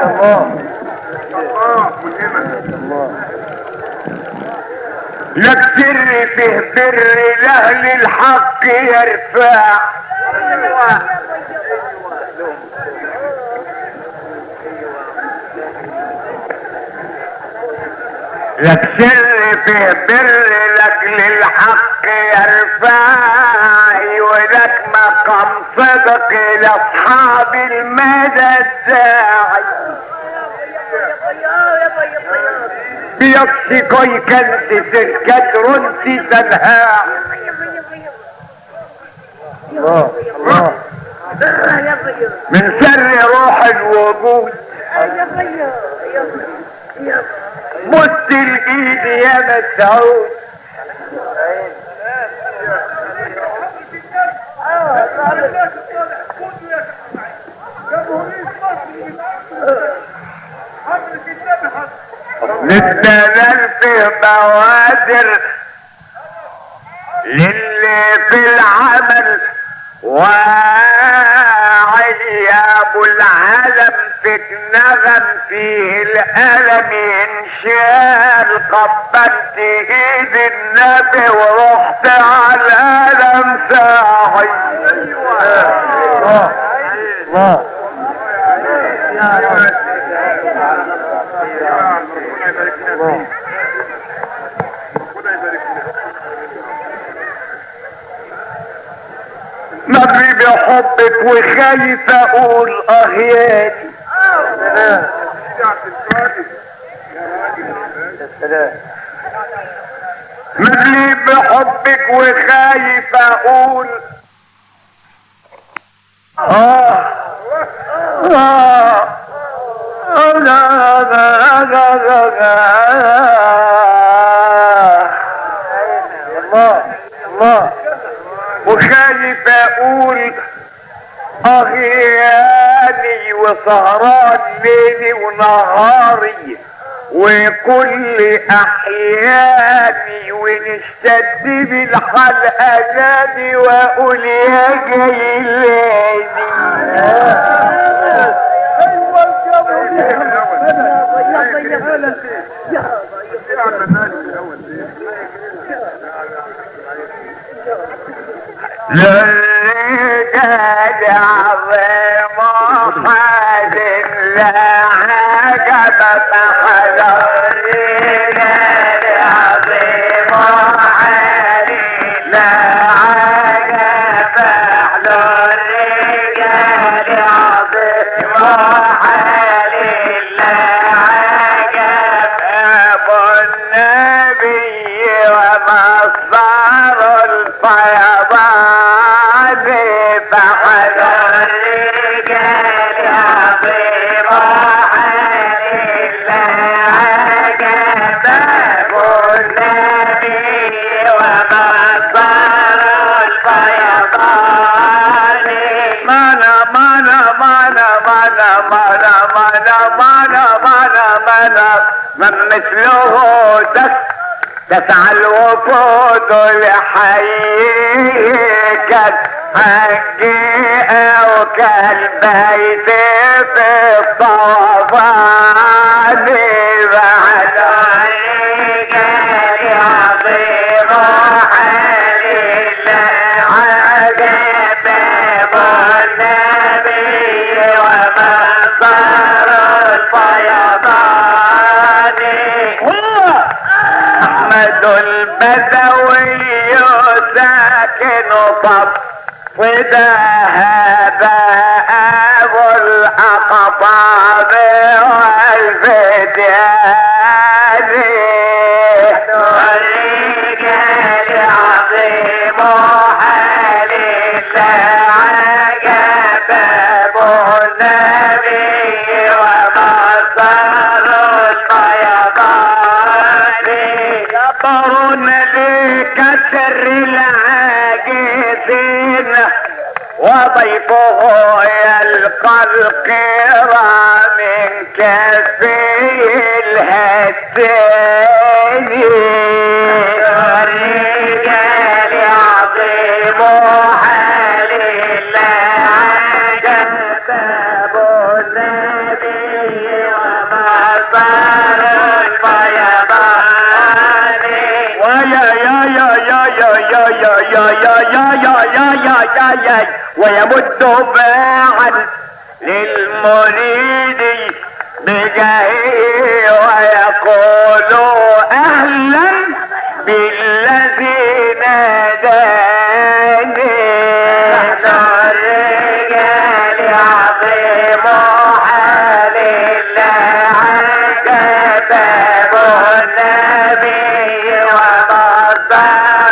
لك سر فيه بر لاهل الحق يرفع لك سر فيه بر لك للحق يرفع ولك مقام صدق لاصحاب المدى الداعي بيكشي كوي كنسي سلكت رنسي تنهاع الله الله من سر روح الوجود مد الايد يا مسعود للدلال في بوادر للي في العمل وعياب العالم فيك نغم فيه الألم ينشال قبلت ايد النبي ورحت على الألم ساعي الله الله الله نبي بحبك وخايف اقول اه ياتي يا سلام مدلي بحبك وخايف اقول اه اه لا لا لا لا لا الله الله وخايف اقول اغياني وسهران ليلي ونهاري وكل احياني ونشتد بالحلقه نادي واقول يا جيلاني للرجال عظيم حد لا عجب فحل الرجال عظيم حد لا عجب فحل الرجال عظيم حد لا عجب ابو النبي ومصدر الفيضان فحل الرجال عظيم حد لا عجب ابو النبي ومصدر الفيضان مانا مانا مانا مانا مانا مانا مانا مانا مانا من مثله تس تسعى الوقود لحيك حقي او كالبيت في الطوفان بعد عليك عظيم حليل عجب النبي ومصدر الفيضان هو احمد البدوي ساكن طب وذهب ابو الاقطاب والفديان والرجال عظيم حليل عجب ابو النبي ومصدر الفيضان جبر لكسر العاجزين وضيفه يلقى القرى من كفي الهتين الرجال عظيم حليل عجب ابو النبي يدي ويمد باعا للمريد بجاهه ويقول اهلا بالذي ناداني نحن الرجال عظيم حال الله كتاب النبي ومصدر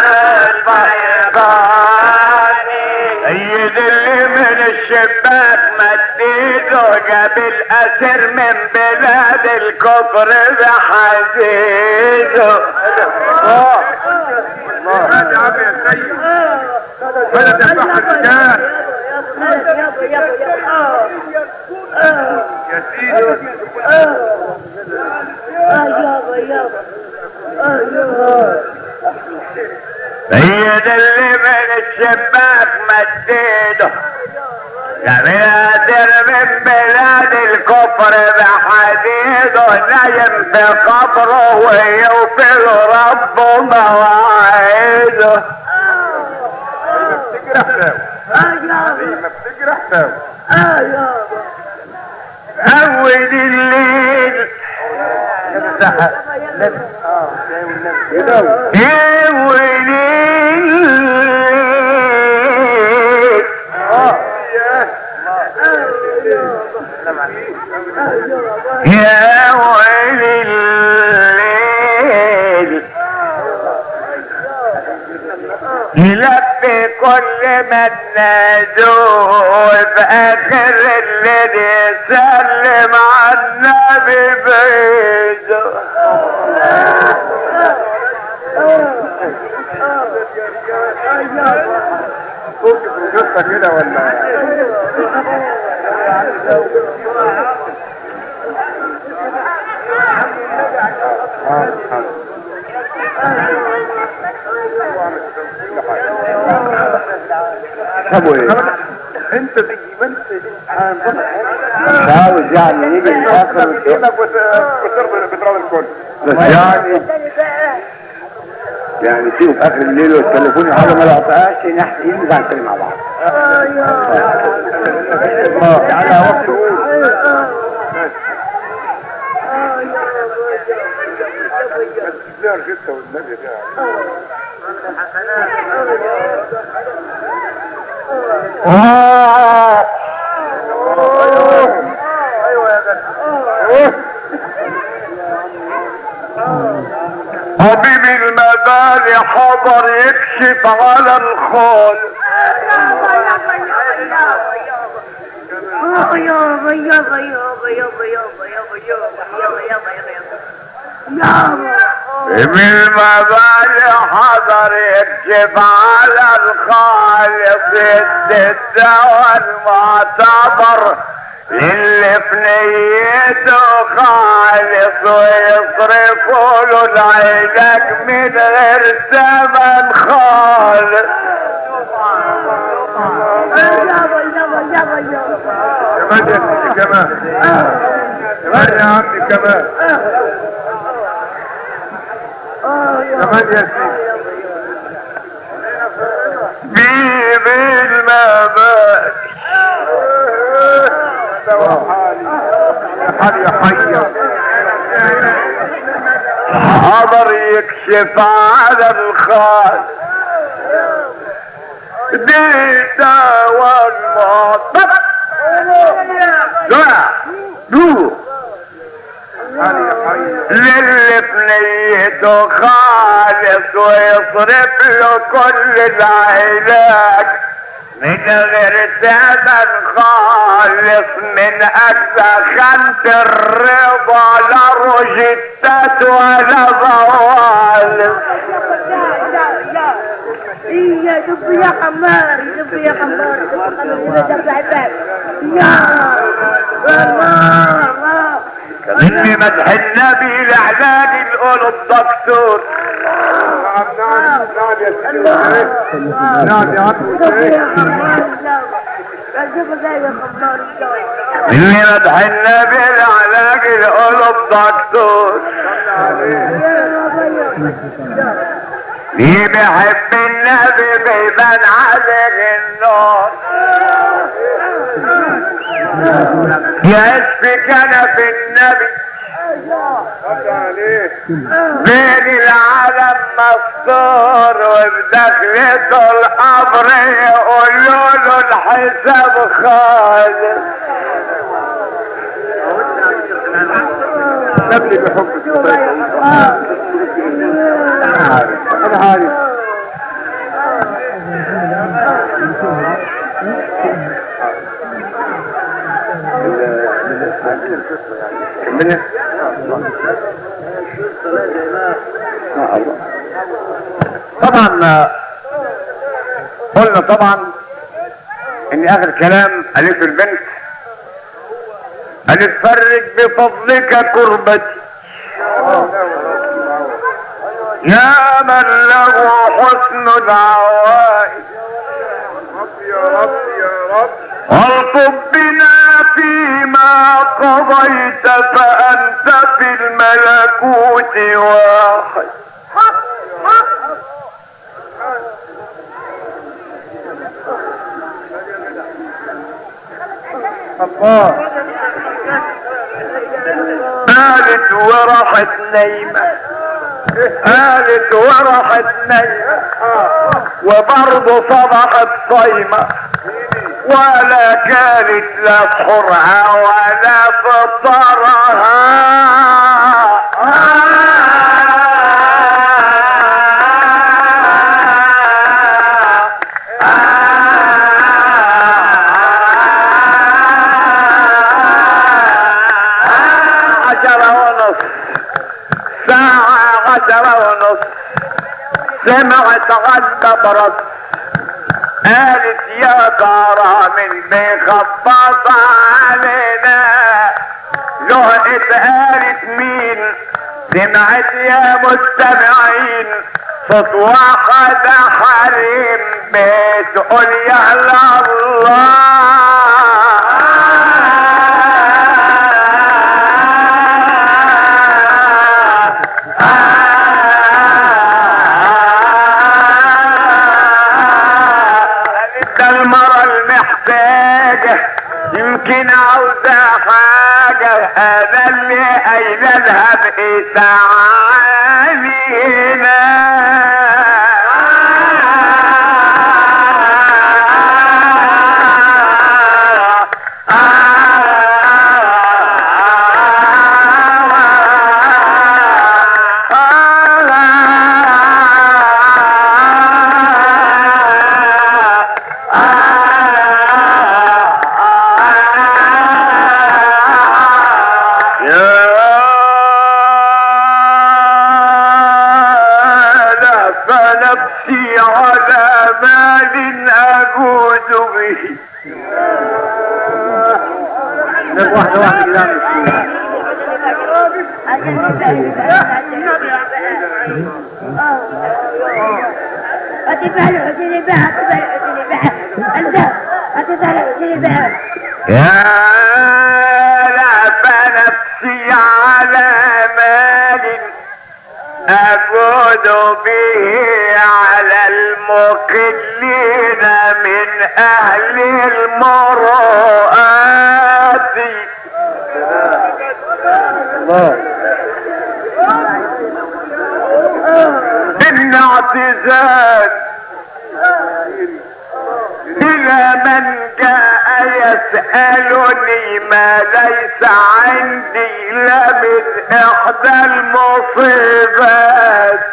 الفيضاني سيد اللي من الشباك مديده جاب الاسر من بلاد الكفر بحديده الله الله يا عم يا سيد ولا تذبح الرجال يا سيدي سيد اللي من الشباك مديده جاب الاسر من بلاد الكفر بحديده نايم في قبره ويوفي ربه مواعيده بتجرح ساوي ما بتجرح ساوي اول الليل اه زي والنبي كده اول الليل اه يا ويل الليل يلفي كل ما تنادوه في اخر الليل يسلم على النبي بيده فوق بروجوتا كده ولا اه طب وايه؟ انت تجي ما انت مش عاوز يعني يجي الاخر ايدك وترضى بتراضي الكل بس يعني يعني تيجوا في اخر الليل والتليفون حاجه ما لقطهاش نحن نرجع نتكلم مع بعض اه على وقت قول لا جدا والنبي ده آه. طبيب المباني حضر يكشف على الخال طبيب المباني حضر يكشف على الخالق يد الدواء المعتبر للي في نيته خالص ويصرفوا له العلاج من غير ثمن خالص كمان يا سيدي كمان كمان يا عمي كمان كمان يا سيدي بيب المباني ده حالي يا حالي يا حي حضر يكشف على الخال دي دواء المعتبر دعاء دو حالي يا حي للي في نيته خالص ويصرف له كل العلاج من غير ثمن خالص من اجل خانة الرضا لا روجتات ولا ضوالف يا دب يا قمار دب يا قمار دب عباد يا الله الله من مدح النبي لعلاج القلوب دكتور نعم نعم نعم يا سيدي نعم يا عم دب يا قمار دب زي يا قمار من مدح النبي لعلاج القلوب دكتور اللي بيحب النبي بيبان عليه النور يشفي كنف النبي صلي عليه بين العالم مستور وبدخلته القبر يقولوا له الحساب خالص نبني بحبك انا عارف انا عارف من طبعا قلنا طبعا ان اخر كلام قالته البنت قالت فرج بفضلك كربتي يا من له حسن العوائد رب يا رب يا رب والطب بنا فيما قضيت فأنت في الملكوت واحد الله قالت وراحت نايمة قالت وراحت نايمة وبرضه صبحت صايمة ولا كانت لا سحرها ولا فطرها عشرة ونص ساعة عشرة ونص سمعت غدا برد قالت يا ترى من بيخبط علينا لهقت قالت مين سمعت يا مستمعين صوت واحد حريم بتقول يا الله ده المرة المحتاجة يمكن عاوزة حاجة هذا اللي قايله لها بقي تعالي هنا نفسي على مال أجود به واحدة واحدة كده اعمل هتفعل حسيني بها هتفعل حسيني بها انت هتفعل حسيني بها يا لعب نفسي على مال أجود به على المقلين من أهل المروءات الله إن اعتزال إلى من جاء يسألني ما ليس عندي لا من إحدى المصيبات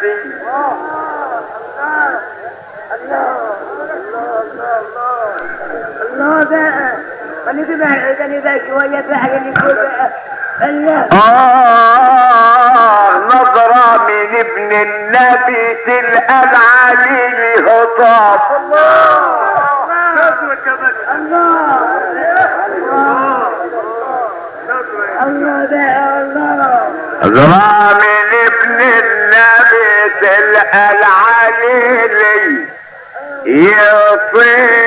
الله بقى انا تبع انا بقى شويه بقى اللي يقول بقى الله آه نظرة من ابن النبي تلقى العلي هطاف الله الله بقى الله نظرة من ابن النبي تلقى العلي يصيب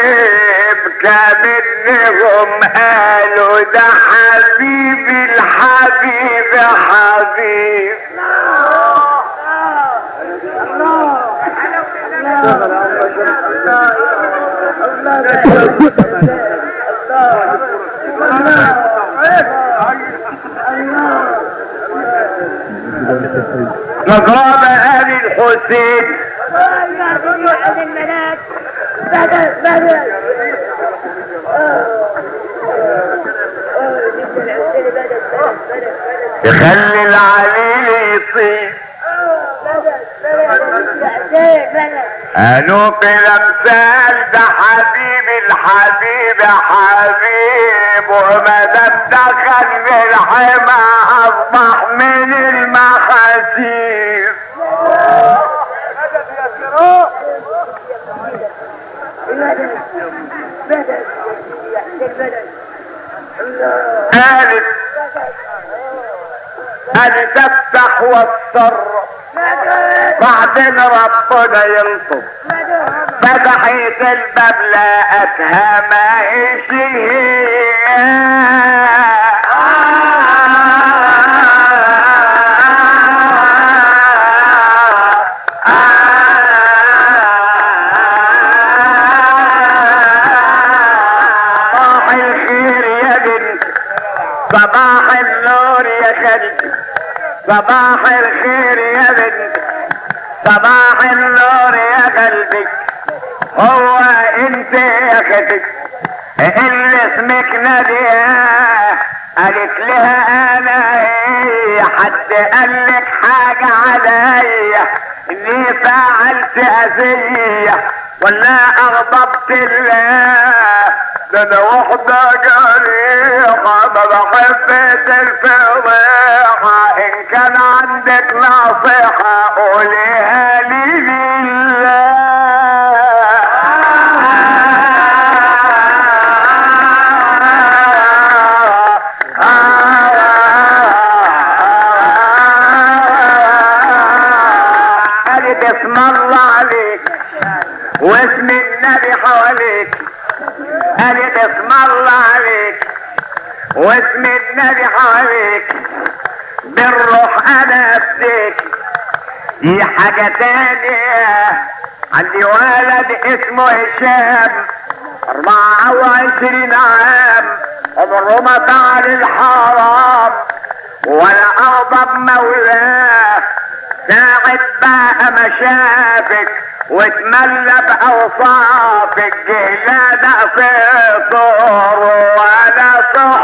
كمنهم قالوا ده حبيبي الحبيب حبيب الله مضرب ابي الحسين عند الملاك بدل بدل يخلي العليل يصيب قالوا في الامثال ده حبيب الحبيب حبيب وما دام دخل في الحمى اصبح من المخاسير قالت قالت تفتح والسر بعدين ربنا يلطف فتحت الباب لقتها ماشي صباح الخير يا بنت صباح النور يا خالتي صباح الخير يا بنت صباح النور يا قلبي هو انت يا خدك اللي اسمك نادية قالت لها انا ايه حد قالك حاجة عليا اني فعلت اذية ولا اغضبت الله ده انا واحدة جريحة ما بحبش الفضيحة ان كان عندك نصيحة قوليها لي لله قالت اسم الله عليك واسم النبي حواليك قالت اسم الله عليك واسم النبي حواليك بالروح انا افديك دي حاجة تانية عندي ولد اسمه هشام اربعة وعشرين عام عمره ما فعل الحرام ولا اغضب مولاه ساعد بقى ما شافك واتملى باوصافك جهلانة في صور ولا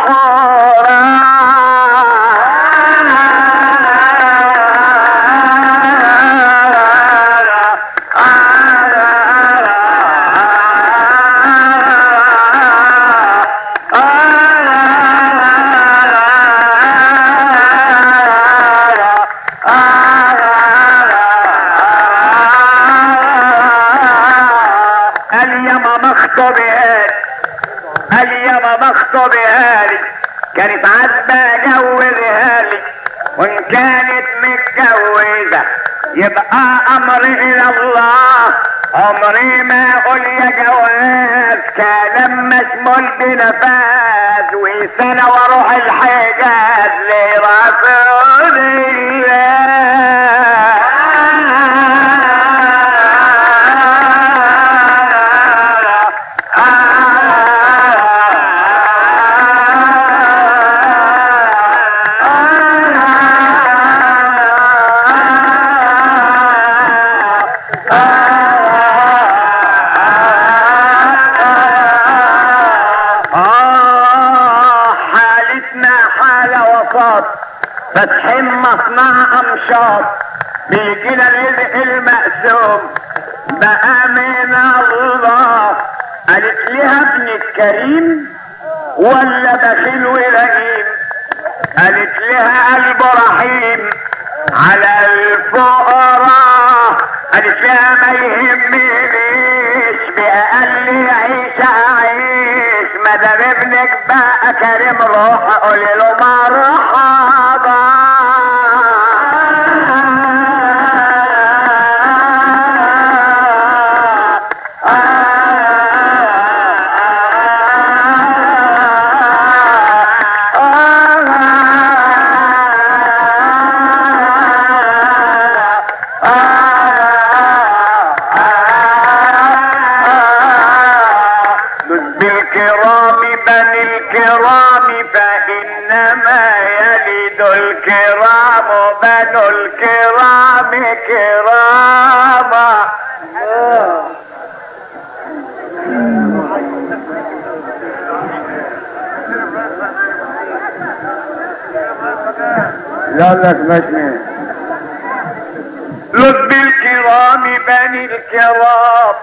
اليما مخطبهالي اليما مخطبهالي كانت عذبة جوزها لي وان كانت متجوزة يبقى امر الى الله عمري ما اقول يا جواز كلام مشمول بنفاذ وسنة واروح الحجاز لرسول آه حالتنا حالة وسط فاتحين مصنع أمشاط بيجينا الرزق المقسوم بقى من الله قالت لها ابن الكريم ولا بخيل ولئيم قالت لها قلب رحيم على الفقراء قالت لها ما يهمنيش بأقل عيش أعيش ما دام ابنك بقى كريم روح قولي له مرحبا بالكرام بني الكرام فإنما يلد الكرام بنو الكرام كراما لا لك مجنون لد بالكرام بني الكرام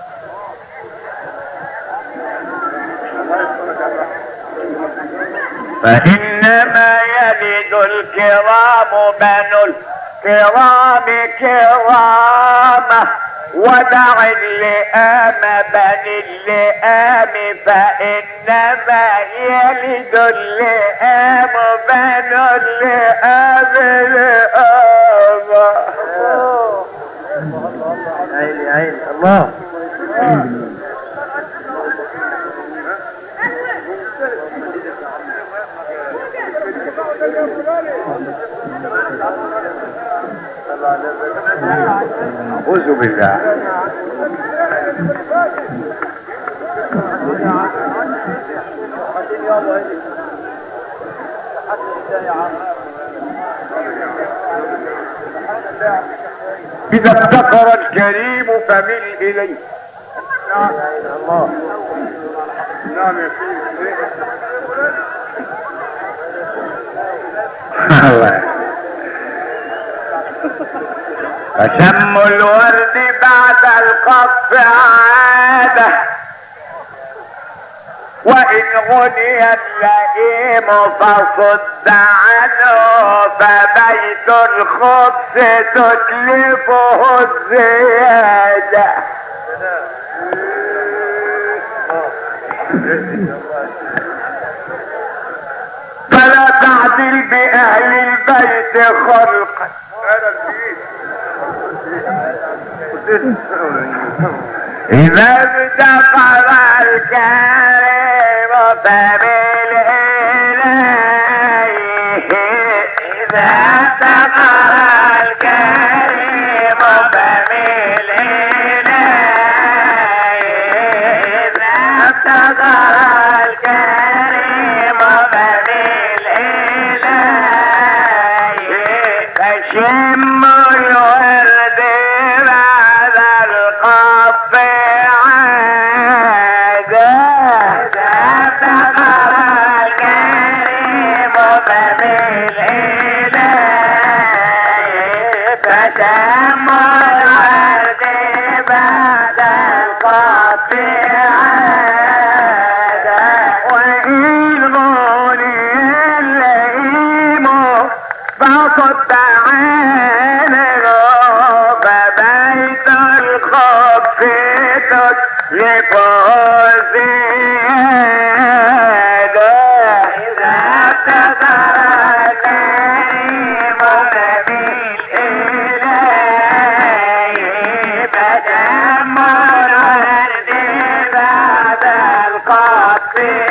فإنما يلد الكرام بنو الكرام كرامة ودع اللئام بني اللئام فإنما يلد اللئام بنو اللئام لئامة عيني عيني الله أعوذ بالله إذا افتقر الكريم فمل إليه الله نعم يا سيدي الله فشم الورد بعد القف عادة وإن غني اللئيم فصد عنه فبيت الخبز تتلفه الزيادة فلا تعدل بأهل البيت خلقا هذا البيت إذا افتقر الكريم فمل إليه إذا افتقر الكريم فمل إليه إذا افتقر الكريم فمل إليه فشم الورد بعد القف عادة افتقر الكريم فمل إليه فشم الورد بعد القف عادة وإن غني اللئيم فصد عنه فبيت الخف تتلفه زيادة إذا ابتدر الكريم نبيل إليه فدم الورد بعد القف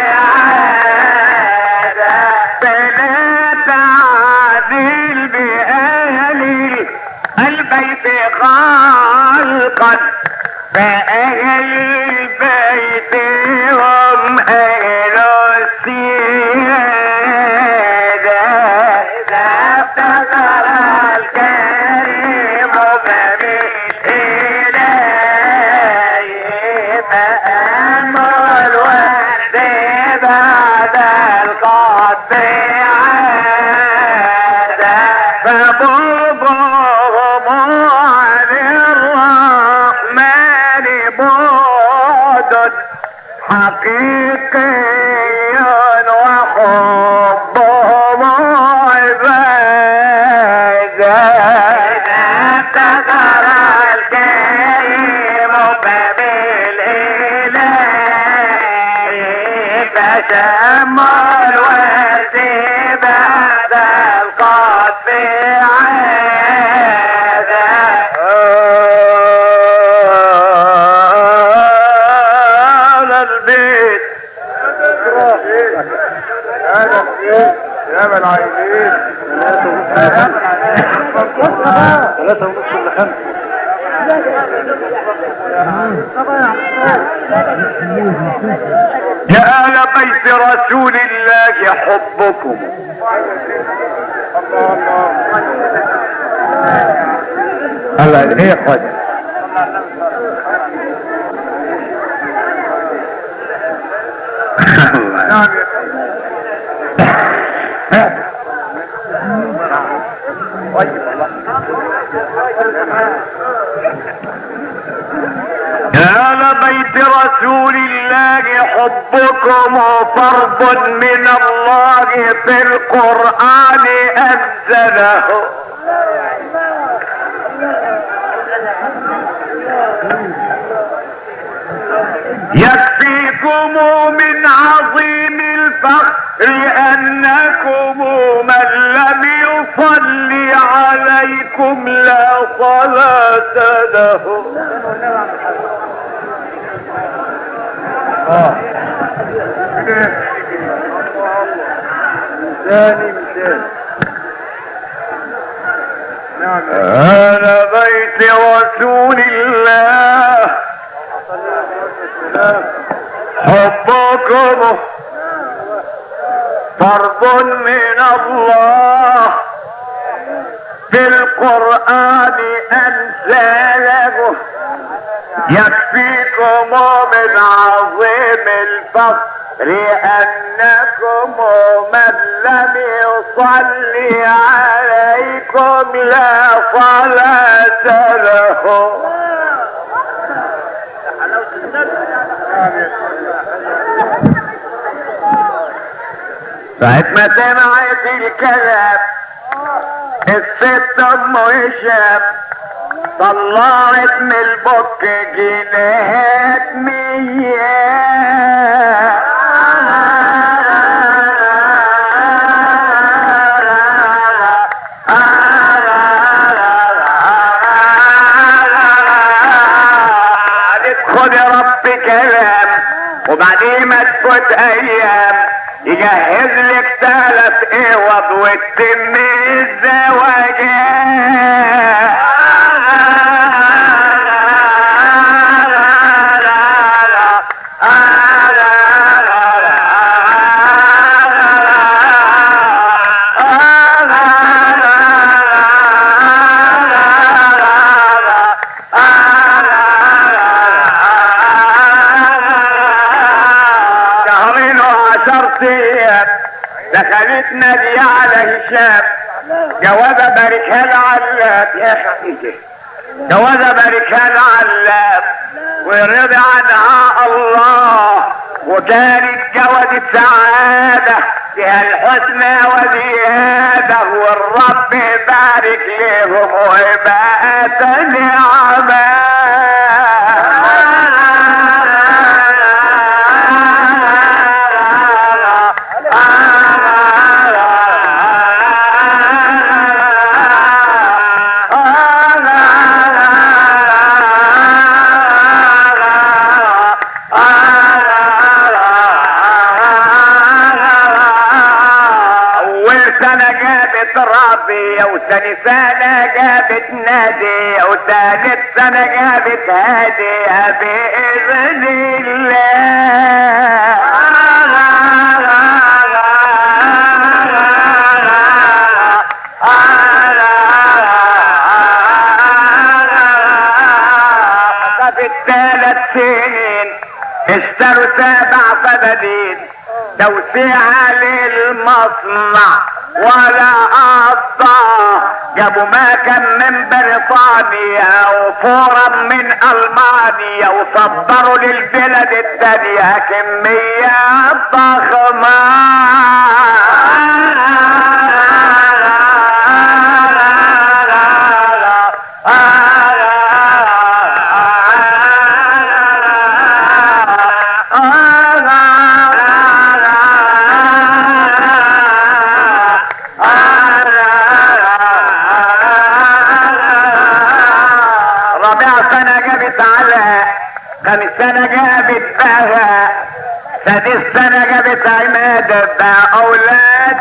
عادة فلا تعدل بأهل البيت خلقا فأهل البيت هم أهل السيادة إذا افتقر الكريم فمن إليه فأما الورد بعد القطع عادة فبغضهم عن الرحمن بعد حقيقي وحبهم عبادة إذا افتقر الكريم فمل إليه فشم الورد بعد القطف عادة البيت هذا البيت يا من العينين ثلاثة ونص إلا خمسة يا آل بيت رسول الله حبكم الله ايه يا اخوان نعم يا آل بيت رسول الله حبكم فرض من الله في القرآن أنزله يكفيكم من عظيم الفخر أنكم من لم يصلي عليكم لا صلاة له ثاني مثال نعم أنا بيت رسول الله حبكم فرض من الله في القرآن أنزله يكفيكم من عظيم الفخر أنكم من لم يصلي عليكم لا صلاة له ساعة ما سمعت الكلام الست ام هشام طلعت من البك جنيهات مياه خد يا رب كلام وبعدين ما تفوت ايام يجهز لك ثلاث اوض وتتم شهرين وعشر ايام دخلت نادية على هشام جوازة باركها العلاب يا حقيقي جوازة باركها العلاب ورضي عنها الله وكانت جوازة سعادة فيها الحسنى وزيادة والرب بارك لهم وبقت أول سنة جابت ربي وثاني سنة جابت نادي وثالث سنة جابت هادي بإذن الله في الثلاث سنين اشتروا سبع فدادين توسيعة للمصنع ولا قطع جابوا مكن من بريطانيا وفورا من المانيا وصدروا للبلد التانية كمية ضخمة رابع سنة جابت على خامس سنة جابت بها سادس سنة جابت عماد بقى أولاد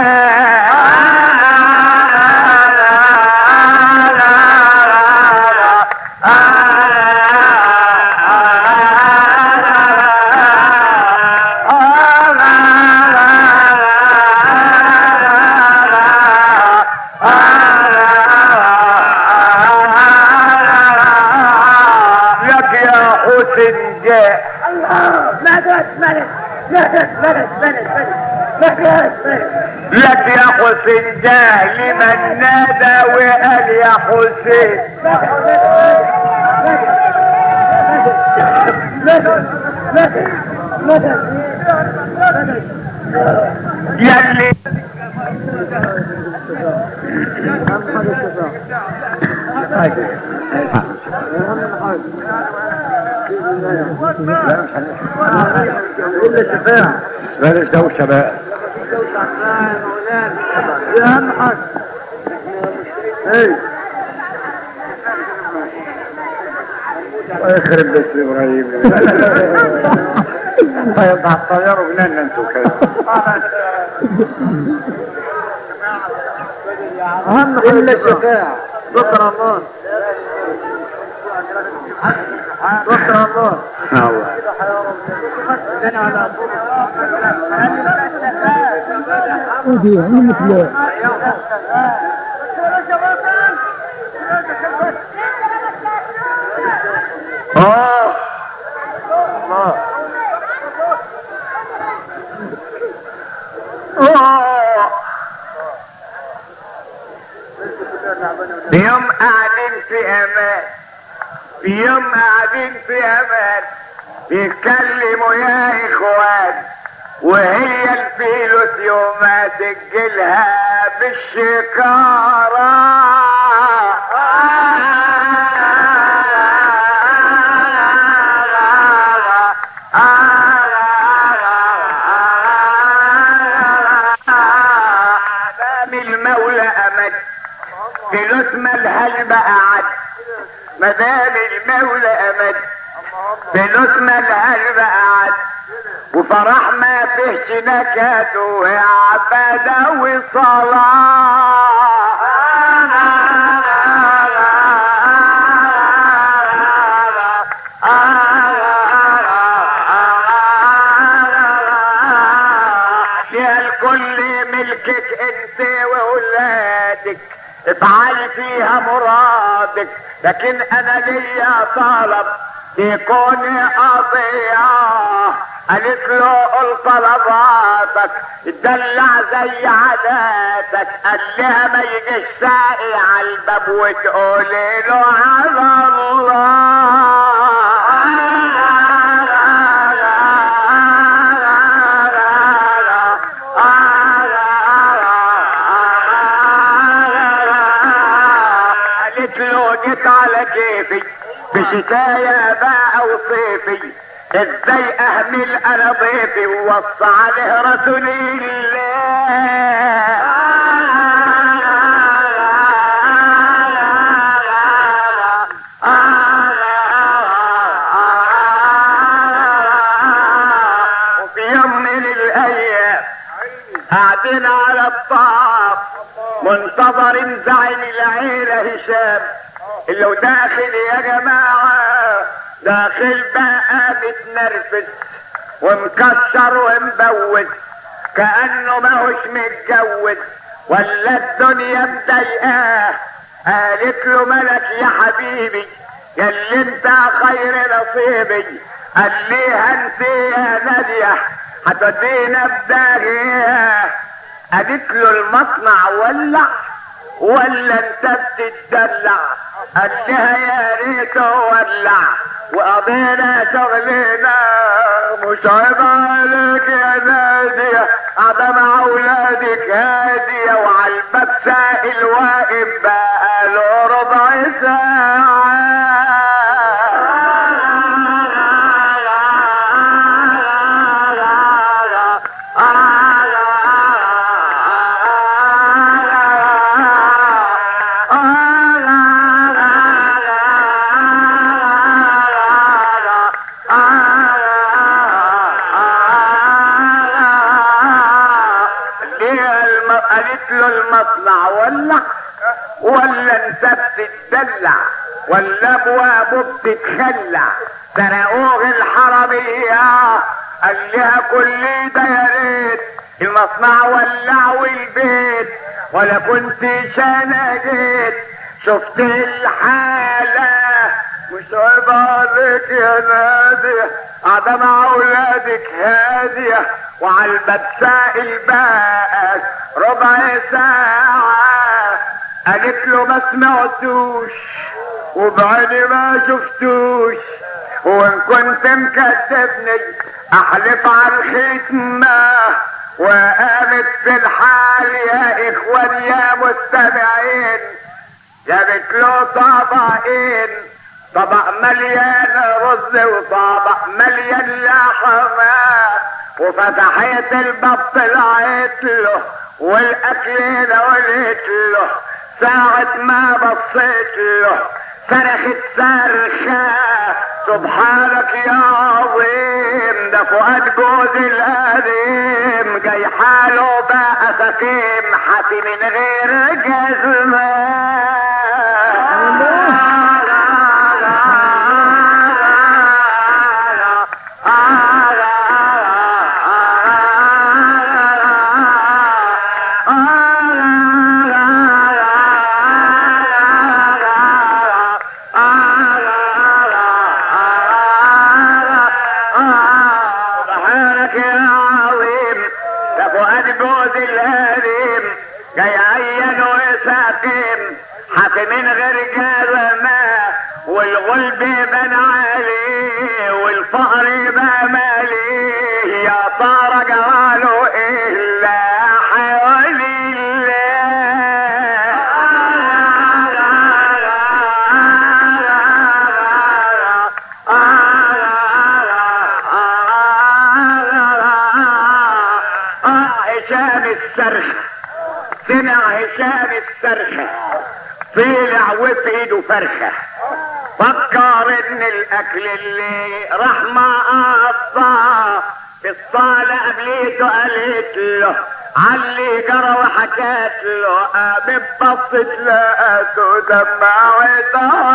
ستات مالك مالك مالك مالك مالك مالك لك يا حسين جهل من نادى وقال يا حسين يلي كل الشفاعة بلاش دوشة بقى دي أهم حاجة ايه الله يخرب بيت ابراهيم طيب هتطيروا بلادنا انتوا كده اهم حاجه الا الشفاعة ذكر الله ذكر الله الله ودي انا مثل اه آه. في يوم قاعدين في امان في يوم قاعدين في امان بيتكلموا يا اخوان وهي الفلوس يوم ما تجيلها بالشكارة امام المولى امد فلوس مالها بقى عد مدام المولى امد فلوس مالها بقى عد وفرح ما فيهش نكد وعبادة وصلاة يا الكل ملكك انت واولادك افعل فيها مرادك لكن انا ليا طلب يكون قضية قالت له قل طلباتك اتدلع زي عاداتك قال لها ما يجيش ساقي على الباب وتقولي له على الله قالت له جيت على كيفي بشتايا بقى وصيفي ازاي اهمل انا ضيفي ووصى عليه رسول الله وفي يوم من الايام قاعدين على الطاف منتظر زعيم العيلة هشام اللي هو داخل يا جماعة داخل بقى متنرفز ومكسر ومبوز كأنه ماهوش متجوز ولا الدنيا مضايقاه قالت له ملك يا حبيبي يا اللي انت خير نصيبي قال ليها انت يا نادية هتودينا بداهية قالت له المصنع ولع ولا انت بتتدلع قال لها يا ريت ولع وقضينا شغلنا مش عيب عليك يا نادية قاعدة مع اولادك هادية وعلى الباب سائل واقف بقاله ربع ليه الم... قالت له المصنع ولع ولا انت بتتدلع ولا ابوابه بتتخلع سرقوه الحرامية قال لها كل ده يا ريت المصنع ولع والبيت ولا كنت شانا جيت شفت الحالة مش عيب عليك يا نادية قاعدة مع أولادك هادية وعلى الباب سائل بقى ربع ساعة قالت له ما سمعتوش وبعيني ما شفتوش وان كنت مكذبني احلف على الختمة وقامت في الحال يا اخوان يا مستمعين جابت له طبقين طبق مليان رز وطبق مليان لحمة وفتحت الباب طلعت له والاكل قلت له ساعة ما بصيت له صرخت صرخة سبحانك يا عظيم ده فؤاد جوز القديم جاي حاله بقى سكيم حاتي من غير جزمة سبحانك يا عظيم ده فؤاد جوز الهريم جاي عين وساقيم حكي من غير جزمة والغلب بان عليه والفقر بقى ماليه يا ترى جراله الا حول الله هشام السرخ سمع هشام السرخة طلع وفي ايده فرخة فكر ان الاكل اللي راح ما قطع في الصالة قبليته قالت له علي جرى وحكت له قامت بصت لقته دمعت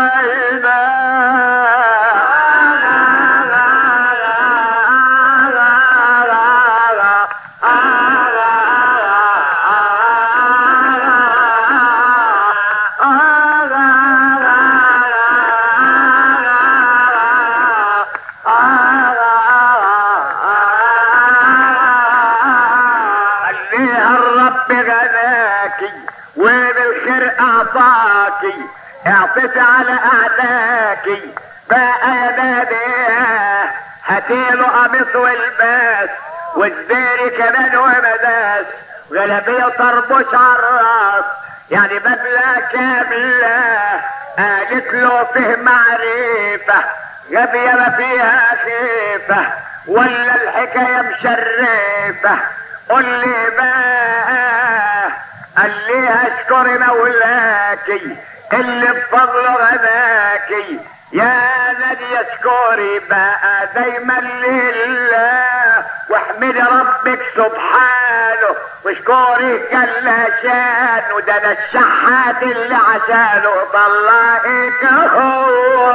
خليها الرب غناكي وبالخير اعطاكي اعطيت على اعداكي بقى يا ناديه هاتيله قميص والباس والزيري كمان ومداس غلبية طربوش عالراس يعني بدلة كاملة قالت له فيه معرفة غبية ما فيها خيفة ولا الحكاية مشرفة قول لي بقى قال لي اشكر مولاكي اللي بفضله غناكي يا نادي اشكري بقى دايما لله واحمدي ربك سبحانه واشكري جل شانه ده انا الشحات اللي عشانه طلعك هو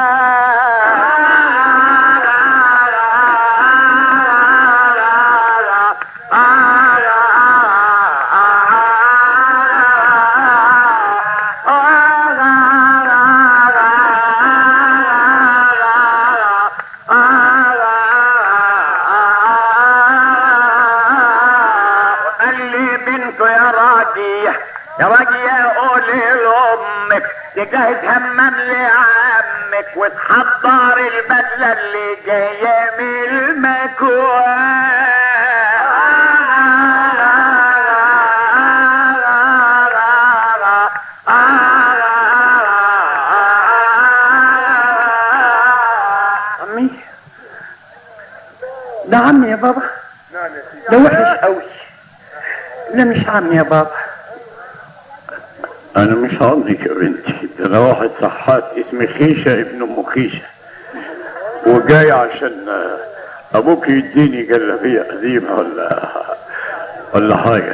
قال لي بنته يا راجية يا راجية قولي لأمك تجهز همام لعمك وتحضر البدلة اللي جاية من المكوى عمي ده عمي يا بابا نعم يا سيدي ده وحش قوي لا مش عمي يا بابا انا مش عمك يا بنتي ده انا واحد صحات اسمي خيشة ابن ام خيشة وجاي عشان آه، ابوك يديني جلابية قديمة ولا ولا حاجة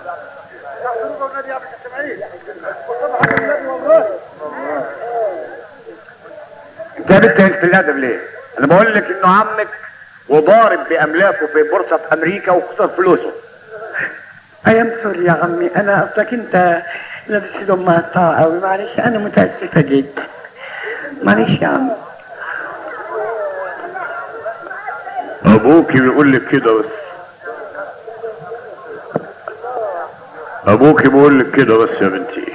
انت يا بنت قلت الادب ليه؟ انا بقول لك انه عمك وضارب باملاكه في بورصه امريكا وخسر فلوسه ايام سوري يا عمي انا اصلك انت لابس هدوم مقطعة قوي معلش انا متاسفة جدا معلش يا عم ابوك بيقول لك كده بس ابوك بيقول لك كده بس يا بنتي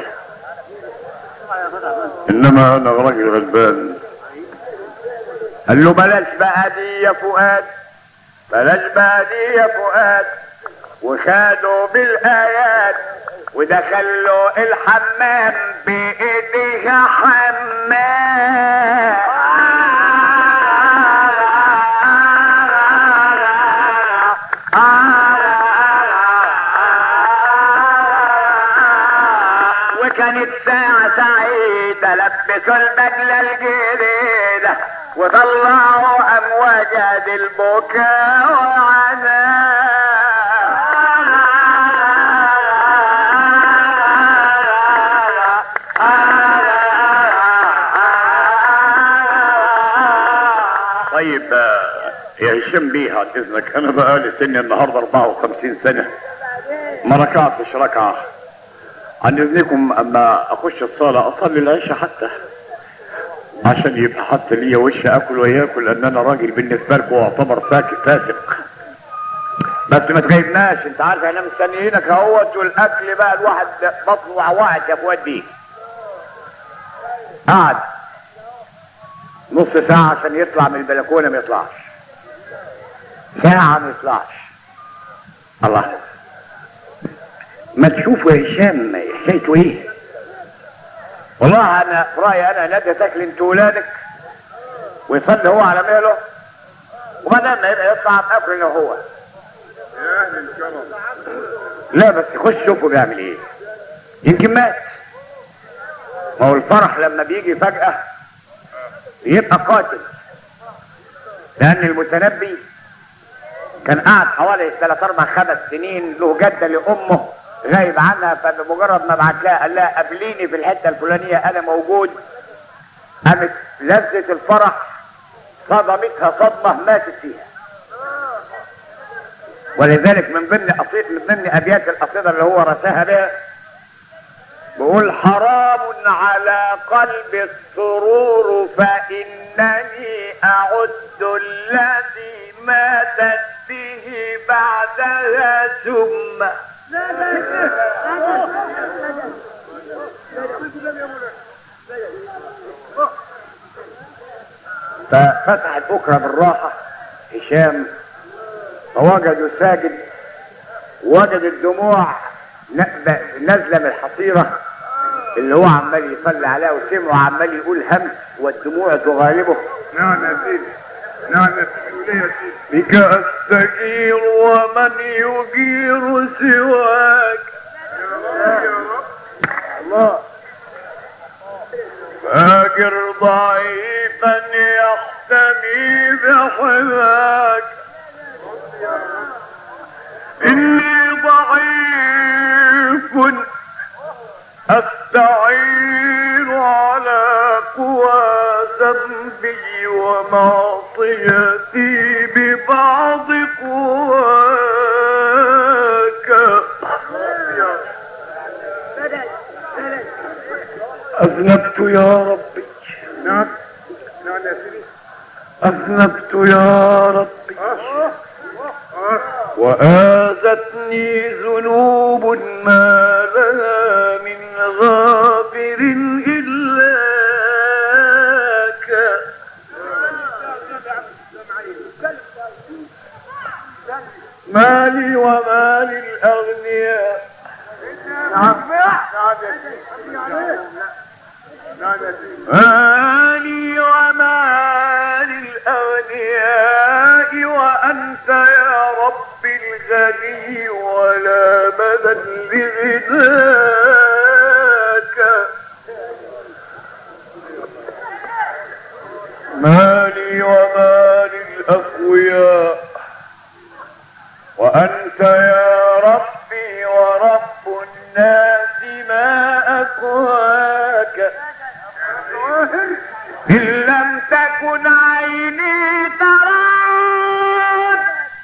انما انا راجل غلبان قال له بلاش بقى دي يا فؤاد بلاش بقى دي يا فؤاد وخدوا بالايات ودخلوا الحمام بايديها حمام وكانت ساعة سعيدة لبسوا البدلة الجديدة وطلعوا أمواج البكاء وعذاب طيب آه، يا هشام بيه بعد اذنك انا بقى لي سني النهارده 54 سنه ما ركعتش ركعه عن اذنكم اما اخش الصاله اصلي العشاء حتى عشان يبقى حتى ليا وش اكل وياكل لان انا راجل بالنسبه لكم اعتبر فاك فاسق بس ما تغيبناش انت عارف احنا مستنيينك اهوت والاكل بقى الواحد بطنه وعوقت يا فؤاد بيه قعد نص ساعة عشان يطلع من البلكونة ما يطلعش ساعة ما يطلعش الله ما تشوفوا يا هشام حكايته ايه والله انا في رايي انا نادي تاكل انت ولادك ويصلي هو على مهله وبعدين ما يبقى يطلع اكل انا هو يا اهل الكرم لا بس خش شوفه بيعمل ايه يمكن مات ما هو الفرح لما بيجي فجأة يبقى قاتل لأن المتنبي كان قاعد حوالي ثلاث أربع خمس سنين له جدة لأمه غايب عنها فبمجرد ما بعت لها قال لها قابليني في الحتة الفلانية أنا موجود قامت لذة الفرح صدمتها صدمة ماتت فيها ولذلك من ضمن أصيد من ضمن ابيات القصيده اللي هو رساها بها بيقول حرام على قلب السرور فانني اعد الذي ماتت به بعدها ثم ففتحت بكره بالراحه هشام فوجدوا ساجد وجد الدموع ن- نازله من الحصيره اللي هو عمال يصلي عليها وسمعه عمال يقول همس والدموع تغالبه نعم يا سيدي نعم يا سيدي وليه يا سيدي بك استجير ومن يجير سواك يا رب الله فاجر ضعيفا يحتمي بحماك إني ضعيف أستعين على قوى ذنبي ومعصيتي ببعض قواك أذنبت يا ربي نعم نعم يا سيدي أذنبت يا ربي اه اه وآذتني ذنوب ما لها من غافر إلاك مالي ومال الأغنياء نعم نعم يا سيدي نعم يا سيدي مالي ومال الأغنياء وأنت يا رب الغني ولا مدى لغناك مالي ومال الأقوياء وأنت يا ربي ورب الناس ما أقواك إن لم تكن عيني تراك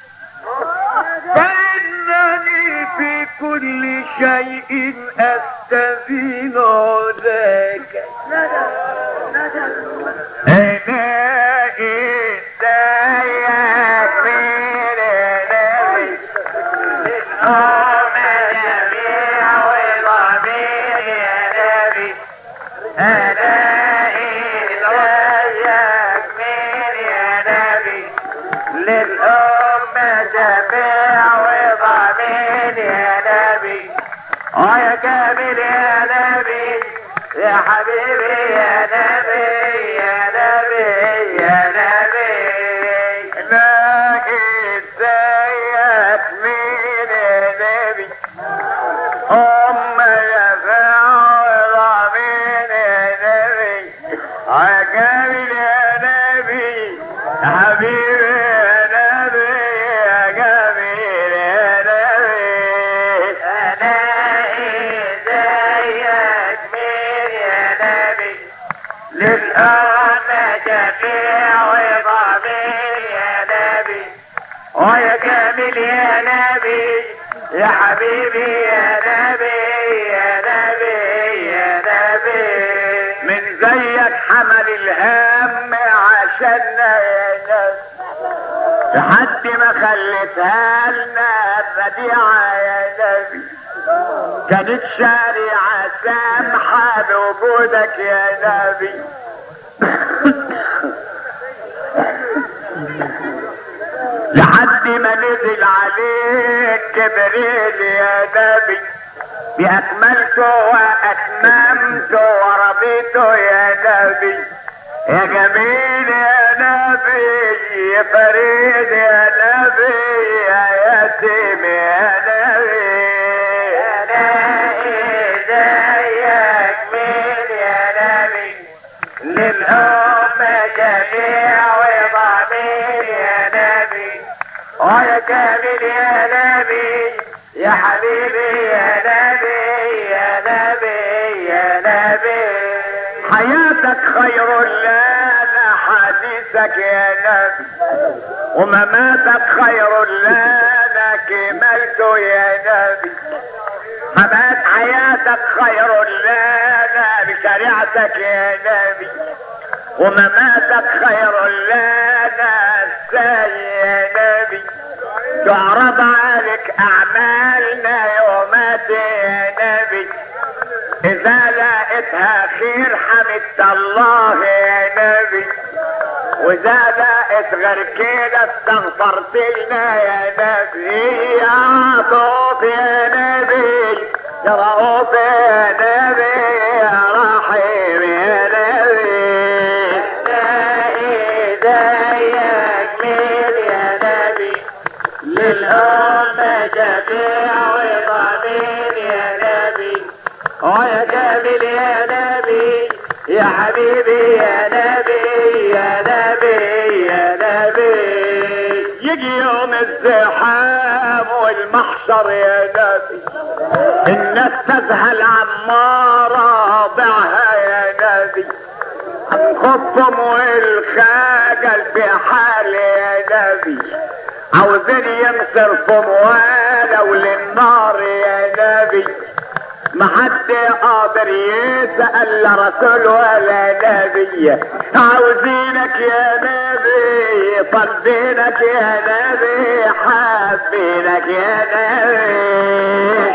فإنني في كل شيء أستبين عداك الاقي زيك من النبي الأمة جميع وضمير يا نبي الاقي زيك من يا نبي للأمة جميع وضمير يا نبي اه يا كامل يا نبي يا حبيبي يا نبي يا نبي يا نبي لقيت زيك مين يا نبي أم يا فعل مين يا نبي يا كامل يا نبي يا حبيبي يا نبي يا جميل يا نبي ألاقي زيك مين يا نبي للأمة شفيع وضمير يا نبي ويا كامل يا نبي يا حبيبي يا نبي يا نبي يا نبي من زيك حمل الهم عشاننا يا نبي لحد ما خلتها لنا الربيعة يا نبي كانت شارعة سامحة بوجودك يا نبي لحد ما نزل عليك جبريل يا نبي بأكملته وأتممته ورضيته يا نبي يا جميل يا نبي يا فريد يا نبي يا يتيم يا نبي يا نبي زيك مين يا نبي للأمة جميع وضمير يا نبي ويا كامل يا نبي يا حبيبي يا نبي يا نبي يا نبي حياتك خير لنا حديثك يا نبي ومماتك خير لنا كملته يا نبي ممات حياتك خير لنا بشريعتك يا نبي ومماتك خير لنا ازاي يا نبي تعرض عليك اعمالنا يومات يا نبي اذا لقيتها خير حمدت الله يا نبي واذا لقيت غير كده استغفرت لنا يا نبي يا عطوف يا نبي يا رؤوف يا نبي يا رحيم يا نبي زيك مين يا نبي للأمة شفيع وضمير يا نبي ويا كامل يا نبي يا حبيبي يا نبي يا نبي يا نبي يجي يوم الزحام والمحشر يا نبي الناس تذهل عمارة ضعها يا نبي عن خطهم والخجل في حال يا نبي عاوزين ينصرفهم ولو للنار يا نبي ما حد قادر يسأل لا رسول ولا نبي عاوزينك يا نبي طلبينك يا نبي حابينك يا نبي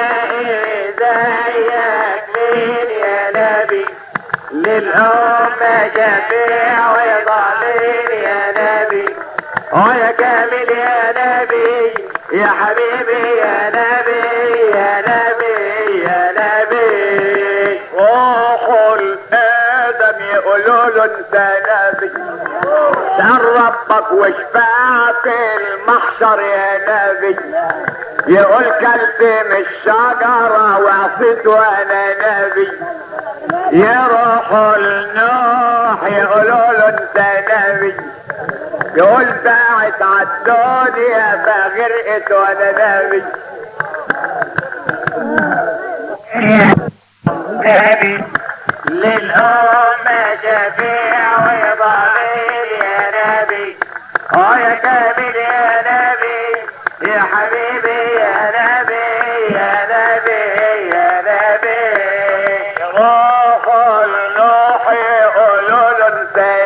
زيك مين يا نبي للأمة شفيع وضمير يا نبي ويا كامل يا نبي يا حبيبي يا نبي يا نبي يا نبي روحوا الآدم يقولوا له انت نبي سأل ربك وشفاعة المحشر يا نبي يقول كلت من الشجرة وعصيت وانا نبي يروحوا النوح يقولوا له انت نبي يقول باعت عالدنيا فغرقت وانا نبي نبي للأمة شفيع وضمير يا نبي اه يا كامل يا نبي يا حبيبي يا نبي يا نبي يا نبي روح النوح يقولوا له انت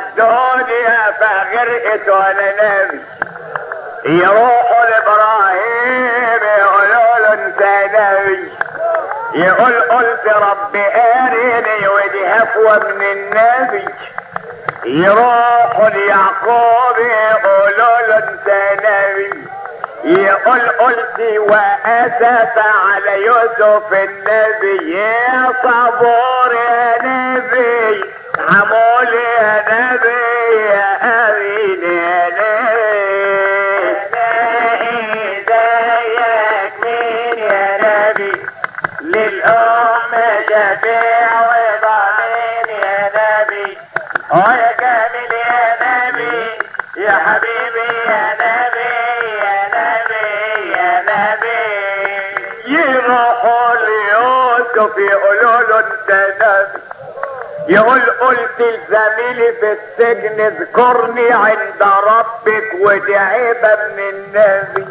الدنيا فغرقت وانا نبي يروحوا لابراهيم يقولوا له انت نبي يقول قلت رب ارني ودي هفوة من النبي يروحوا ليعقوب يقولوا له انت نبي يقول قلت واسف على يوسف النبي يا صبور يا نبي عمول يا نبي يا امين يا نبي زيك مين يا نبي للأم شفيع وضامن يا نبي ويا كامل يا نبي يا حبيبي يا نبي يا نبي يا نبي يروحوا ليوسف يقولوا له انت نبي يقول قلت لزميلي في السجن اذكرني عند ربك ودي عيبة من النبي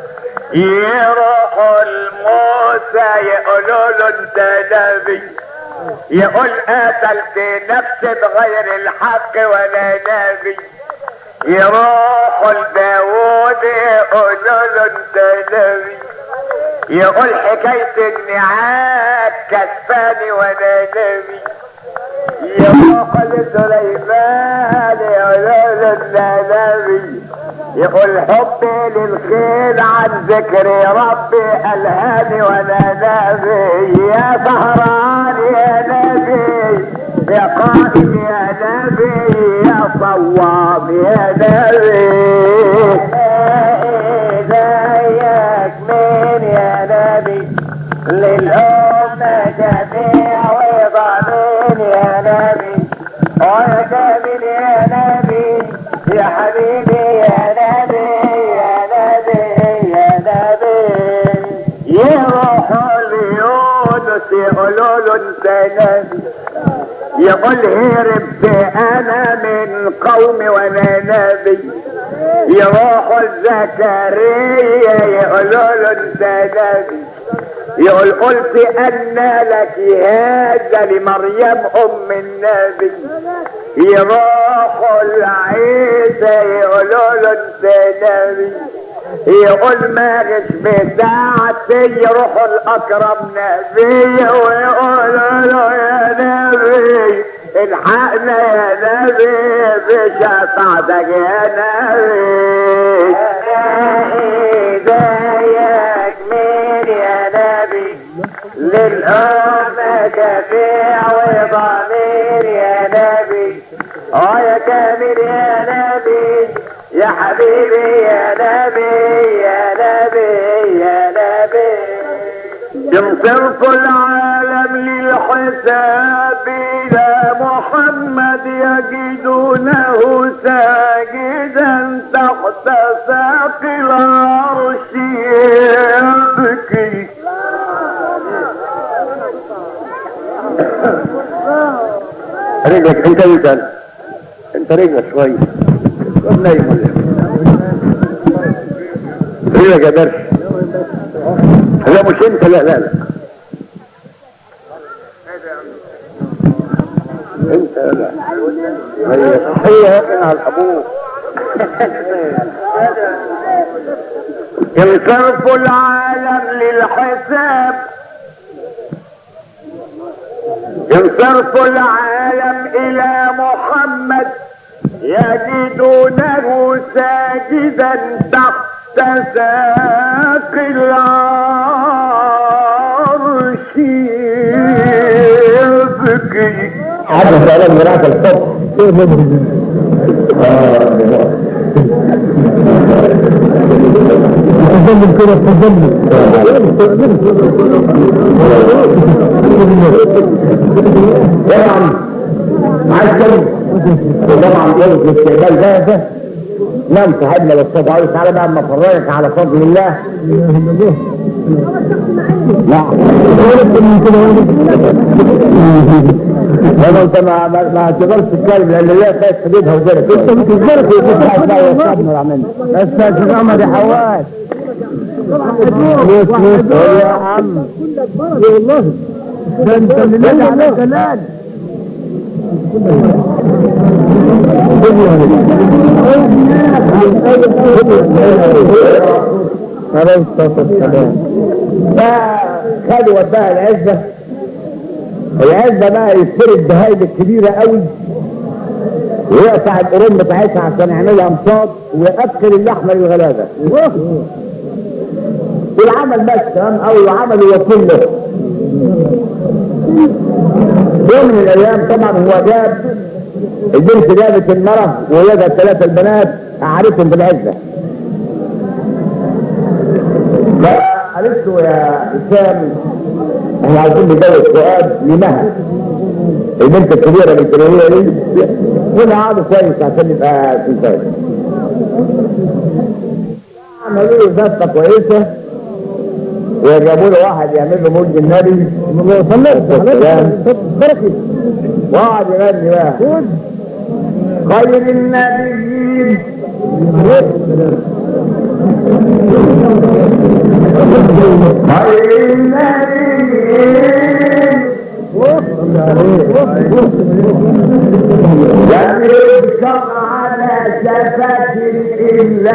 يروحوا لموسى يقولوا له انت نبي يقول قتلت نفسي بغير الحق ولا نبي يروحوا لداود يقولوا له انت نبي يقول حكاية النعاس كسفاني وانا نبي يروح لسليمان يقولوا له انت نبي يقول حبي للخيل عن ذكر ربي الهاني وانا نبي يا سهران يا نبي يا قائم يا نبي يا صواب يا نبي زيك مين يا نبي للأمة شفيع وضامن يا نبي ويا كامل يا نبي يا حبيبي يا نبي يا نبي يا نبي يروحوا ليونس يقولوا له انت نبي يقول هربت انا من قومي وانا نبي يروحوا لزكريا يقولوا له انت نبي يقول قلت ان لك هذا لمريم ام النبي يروحوا لعيسى يقولوا له انت نبي يقول ما غش بساعتي يروحوا الاكرم نبي ويقولوا له يا نبي الحقنا يا نبي بشفاعتك يا نبي زيك مين يا نبي للأمة شفيع وضمير يا نبي اه يا كامل يا نبي يا حبيبي يا نبي يا نبي يا نبي ينصرف العالم للحساب إلى محمد يجدونه ساجدا تحت ساق العرش يبكي رجلك انت انت انت رجلك شوية طب نايم ولا إيه؟ رجلك يا درش لا مش انت لا لا لا انت لا هي صحية يا ابن على الابوك ينصرف العالم للحساب ينصرف العالم الى محمد يجدونه ساجدا تحت ساق العرش يبكي عدد على مراك الصبح تفضل كده تفضل طبعا معسكر وطبعا جوز الاستقبال ده ده نعم صاحبنا بالصبح عاوز تعالى بقى اما افرجك على فضل الله نعم هذا انت ما ما ما تقدرش تتكلم لان الله خايف حدودها وجرك انت بتتجرك وتطلع بقى وصابنا عملنا بس يا شيخ احمد يا حواس يا عم والله ده انت اللي نادي على كلام عليه الصلاة والسلام فخدوا وداها العزة العزة بقى يشتري البهايم الكبيرة قوي ويقطع القرون بتاعتها عشان يعملها امصاد ويأكل اللحمة للغلابة والعمل بس تمام قوي وعمل وكيل له يوم من الايام طبعا هو جاب البنت جابت المرة وولادها الثلاثة البنات قعدتهم بالعزة فقالت له يا هشام احنا عايزين نجوز فؤاد لمها البنت الكبيرة الإسرائيلية دي ونقعدوا كويس عشان يبقى في فايدة عملوا له زفة كويسة وجابوا له واحد يعمل له مولد النبي بركي وقعد يغني بقى خير النبيين خير النبيين لم يذكر على شفة إلا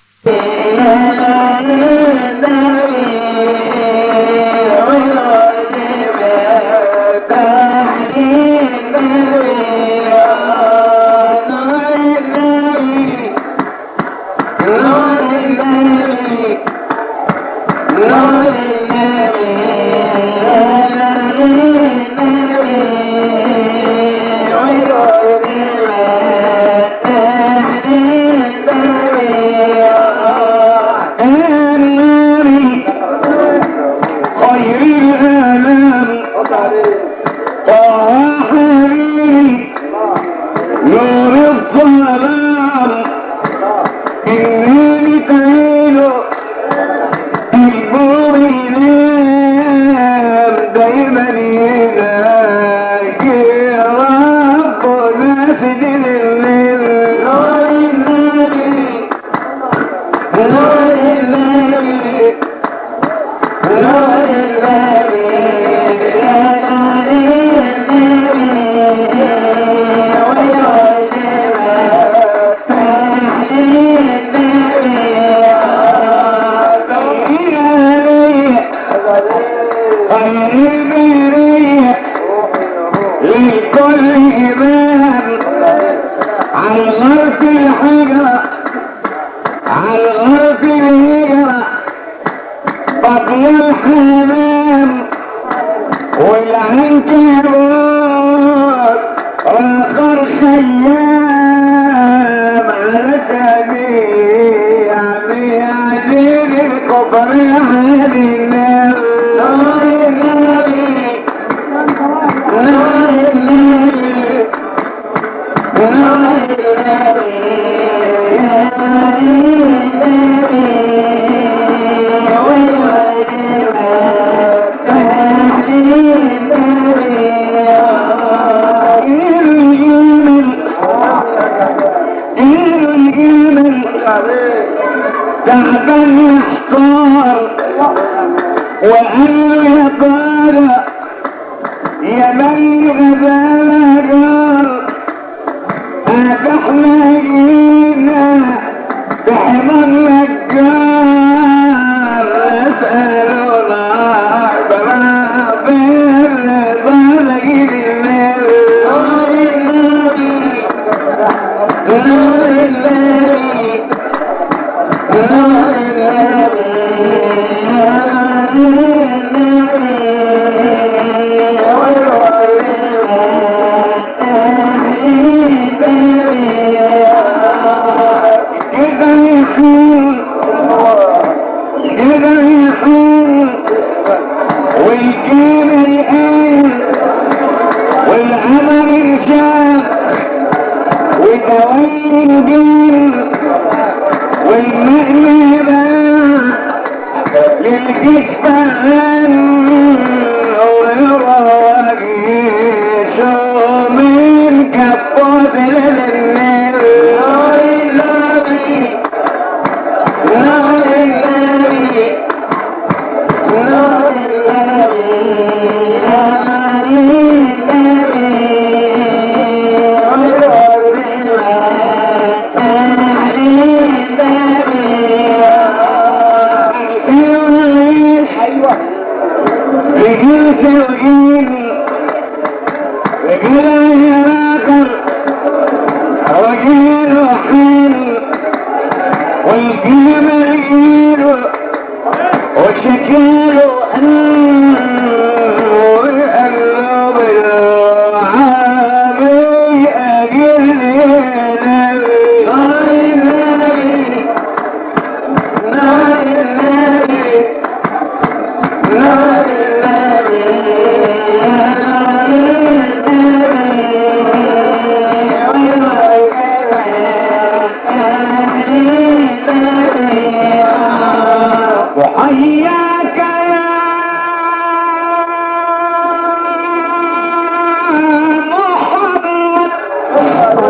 خير الآلام طه حبيبي نور الظلام إني مثيل النور ينام دايما يناجي ربنا سجن الليل نور النبي نور النبي للكل إمام على الغرف الحجرة على الغرف الهجرة بطل الحمام والعنكبوت آخر خيام على جميع بيعجل الكفر هذه النار نار النبي نار النبي نار تعبان يحتار وقال يا ترى يا من غزال جار احنا جينا بحمام نجار اسألونا بلا بلا بلا جيب المال نور النبي نور النبي نور إذا يكون إذا يكون والقيمة الآن والعمل انشاق وتوالي الدين والمهنة بقى للجيش فهان والراجي شو من كفوت للنار نار النبي نار النبي نار النبي نار النبي الجميل وشكله أنور القلب العامي أجل النبي نار النبي نار وحياك يا محمد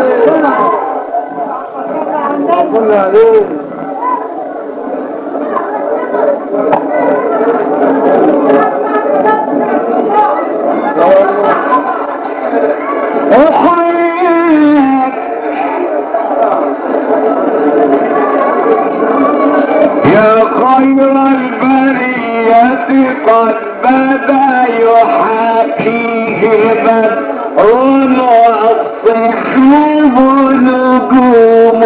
وحياك يا خير البرية قد بدا يحاكيه بدر والصحاب نجوم